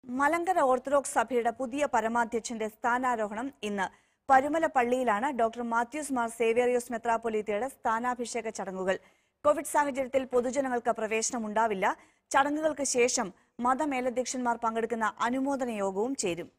Malankara orthodox സഭയുടെ പുതിയ പരമാധ്യക്ഷന്റെ സ്ഥാനാരോഹണം ഇന്ന് പരുമല പള്ളിയിലാണ് ഡോക്ടർ മാത്യൂസ് മാർ സേവേറിയോസ് മെത്രാപ്പൊലീത്തയുടെ സ്ഥാനാഭിഷേക ചടങ്ങുകൾ കോവിഡ് സാഹചര്യത്തിൽ പൊതുജനങ്ങൾക്ക് പ്രവേശനം ഉണ്ടാവില്ല ചടങ്ങുകൾക്ക് ശേഷം മതമേലധ്യക്ഷന്മാർ പങ്കെടുക്കുന്ന അനുമോദന യോഗവും ചേരും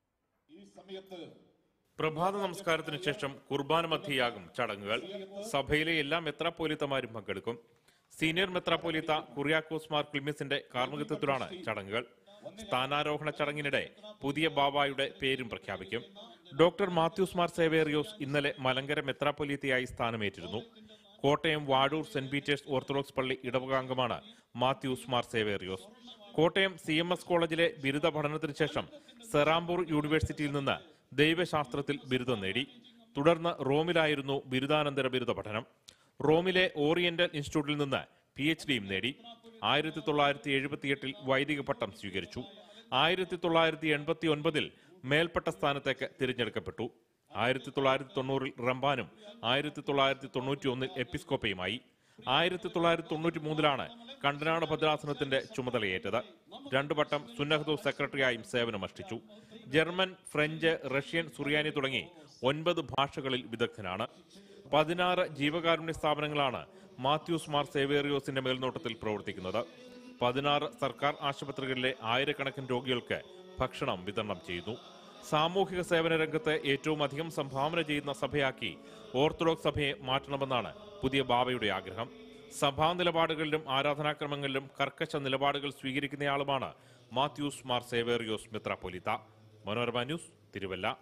പ്രഭാത നമസ്കാരത്തിന് ശേഷം കുർബാന മധ്യയാകും ചടങ്ങുകൾ സഭയിലെ എല്ലാ മെത്രാപ്പോലിത്തമാരും പങ്കെടുക്കും സീനിയർ മെത്രാപ്പോലിത്ത കുറിയാക്കോസ് മാർ ക്ലിമിസിന്റെ കാർമ്മികത്വത്തിലാണ് ചടങ്ങുകൾ സ്ഥാനാരോഹണ ചടങ്ങിനിടെ പുതിയ ബാബായുടെ പേരും പ്രഖ്യാപിക്കും ഡോക്ടർ മാത്യൂസ് മാർ സേവേറിയോസ് ഇന്നലെ മലങ്കര മെത്രാപ്പൊലീത്തയായി സ്ഥാനമേറ്റിരുന്നു Kottayam Vazhoor Saint Peter's Orthodox പള്ളി ഇടവകാംഗമാണ് Mathews Mar Severios Kottayam C M S കോളേജിലെ ബിരുദ പഠനത്തിന് ശേഷം സെറാംപൂർ യൂണിവേഴ്സിറ്റിയിൽ നിന്ന് ദൈവശാസ്ത്രത്തിൽ ബിരുദം നേടി തുടർന്ന് റോമിലായിരുന്നു ബിരുദാനന്തര ബിരുദ പഠനം റോമിലെ ഓറിയന്റൽ ഇൻസ്റ്റിറ്റ്യൂട്ടിൽ നിന്ന് പി എച്ച് ഡിയും നേടി ആയിരത്തി തൊള്ളായിരത്തി എഴുപത്തിയെട്ടിൽ വൈദിക പട്ടം സ്വീകരിച്ചു ആയിരത്തി തൊള്ളായിരത്തി എൺപത്തി ഒൻപതിൽ മേൽപ്പെട്ട സ്ഥാനത്തേക്ക് തിരഞ്ഞെടുക്കപ്പെട്ടു ആയിരത്തി തൊള്ളായിരത്തി തൊണ്ണൂറിൽ റംബാനും ആയിരത്തി തൊള്ളായിരത്തി തൊണ്ണൂറ്റി ഒന്നിൽ എപ്പിസ്കോപ്പയുമായി ആയിരത്തി തൊള്ളായിരത്തി തൊണ്ണൂറ്റി മൂന്നിലാണ് കണ്ടനാട് ഭദ്രാസനത്തിന്റെ ചുമതലയേറ്റത് രണ്ടു വട്ടം സുന്നഹദോ സെക്രട്ടറിയായും സേവനമനുഷ്ഠിച്ചു ജർമ്മൻ ഫ്രഞ്ച് റഷ്യൻ സുറിയാനി തുടങ്ങി ഒൻപത് ഭാഷകളിൽ വിദഗ്ധനാണ് പതിനാറ് ജീവകാരുണ്യ സ്ഥാപനങ്ങളാണ് മാത്യൂസ് മാർ സേവേറിയോസിന്റെ മേൽനോട്ടത്തിൽ പ്രവർത്തിക്കുന്നത് പതിനാറ് സർക്കാർ ആശുപത്രികളിലെ ആയിരക്കണക്കിന് രോഗികൾക്ക് ഭക്ഷണം വിതരണം ചെയ്യുന്നു സാമൂഹിക സേവന രംഗത്ത് ഏറ്റവും അധികം സംഭാവന ചെയ്യുന്ന സഭയാക്കി ഓർത്തഡോക്സ് സഭയെ മാറ്റണമെന്നാണ് പുതിയ ബാബയുടെ ആഗ്രഹം സഭാ നിലപാടുകളിലും ആരാധനാക്രമങ്ങളിലും കർക്കശ നിലപാടുകൾ സ്വീകരിക്കുന്നയാളുമാണ് മാത്യൂസ് മാർ സേവേറിയോസ് മെത്രാപ്പൊലിത്ത മനോരമ ന്യൂസ് തിരുവല്ല